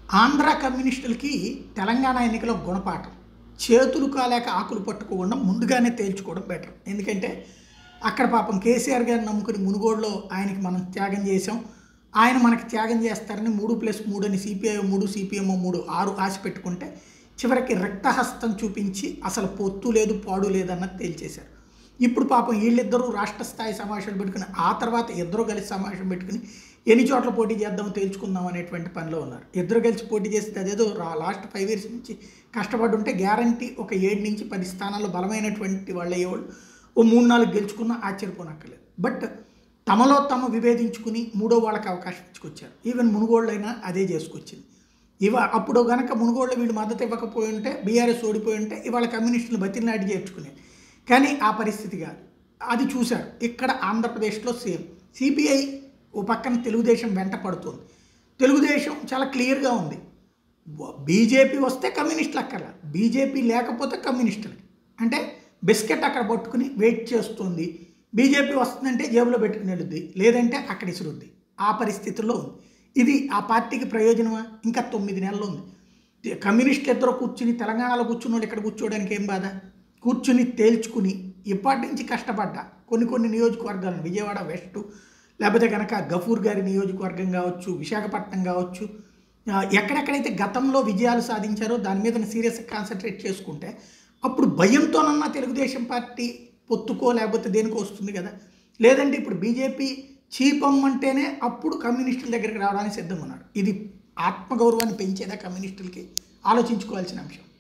ఆంధ్ర కమ్యూనిస్టులకి తెలంగాణ ఎన్నికలో గుణపాఠం చేతులు కాలేక ఆకులు పట్టుకోకుండా ముందుగానే తేల్చుకోవడం బెటర్ ఎందుకంటే అక్కడ పాపం కేసీఆర్ గారిని నమ్ముకుని మునుగోడులో ఆయనకి మనం త్యాగం చేసాం ఆయన మనకి త్యాగం చేస్తారని మూడు ప్లస్ మూడు అని సిపిఐ మూడు సిపిఎం మూడు ఆరు ఆశ పెట్టుకుంటే చివరికి రక్తహస్తం చూపించి అసలు పొత్తు లేదు పాడు లేదన్నది తేల్చేశారు ఇప్పుడు పాపం వీళ్ళిద్దరూ రాష్ట్ర స్థాయి సమావేశాలు పెట్టుకుని ఆ తర్వాత ఇద్దరు కలిసి సమావేశం పెట్టుకుని ఎన్ని చోట్ల పోటీ చేద్దామో తేల్చుకుందాం అనేటువంటి పనిలో ఉన్నారు ఇద్దరు కలిసి పోటీ చేస్తే అదేదో రా- లాస్ట్ ఫైవ్ ఇయర్స్ నుంచి కష్టపడి ఉంటే గ్యారంటీ ఒక ఏడు నుంచి పది స్థానాల్లో బలమైనటువంటి వాళ్ళు అయ్యేవాళ్ళు ఓ మూడు నాలుగు గెలుచుకున్నా ఆశ్చర్యపోనక్కర్లేదు బట్ తమలో తమ విభేదించుకుని మూడో వాళ్ళకి అవకాశం ఇచ్చుకొచ్చారు ఈవెన్ మునుగోళ్ళైనా అదే చేసుకొచ్చింది ఇవ అప్పుడు గనక మునుగోళ్ళు వీళ్ళు మద్దతు ఇవ్వకపోయి ఉంటే బీఆర్ఎస్ ఓడిపోయి ఉంటే ఇవాళ కమ్యూనిస్టులు బతినాటి చేర్చుకునేది కానీ ఆ పరిస్థితి కాదు అది చూశారు ఇక్కడ ఆంధ్రప్రదేశ్లో సేమ్ సిపిఐ ఓ పక్కన తెలుగుదేశం వెంట పడుతుంది తెలుగుదేశం చాలా క్లియర్గా ఉంది బీజేపీ వస్తే కమ్యూనిస్టులు అక్కర్లా బీజేపీ లేకపోతే కమ్యూనిస్టులు అంటే బిస్కెట్ అక్కడ పట్టుకుని వెయిట్ చేస్తుంది బీజేపీ వస్తుందంటే జేబులో పెట్టుకుని వెళ్ళుద్ది లేదంటే అక్కడ ఇసురుద్ది ఆ పరిస్థితుల్లో ఉంది ఇది ఆ పార్టీకి ప్రయోజనమా ఇంకా తొమ్మిది నెలలు ఉంది కమ్యూనిస్టులు ఇద్దరు కూర్చుని తెలంగాణలో కూర్చున్న వాళ్ళు ఇక్కడ కూర్చోవడానికి ఏం బాధ కూర్చుని తేల్చుకుని ఇప్పటి నుంచి కష్టపడ్డా కొన్ని కొన్ని నియోజకవర్గాలను విజయవాడ వెస్ట్ లేకపోతే కనుక గఫూర్ గారి నియోజకవర్గం కావచ్చు విశాఖపట్నం కావచ్చు ఆ, ఎక్కడెక్కడైతే గతంలో విజయాలు సాధించారో దాని మీద సీరియస్గా కాన్సన్ట్రేట్ చేసుకుంటే అప్పుడు భయంతోనన్నా తెలుగుదేశం పార్టీ పొత్తుకో లేకపోతే దేనికో వస్తుంది కదా లేదంటే ఇప్పుడు బీజేపీ చీపమ్మంటేనే అప్పుడు కమ్యూనిస్టుల దగ్గరికి రావడానికి సిద్ధంగా ఉన్నారు ఇది ఆత్మగౌరవాన్ని పెంచేదా కమ్యూనిస్టులకి ఆలోచించుకోవాల్సిన అంశం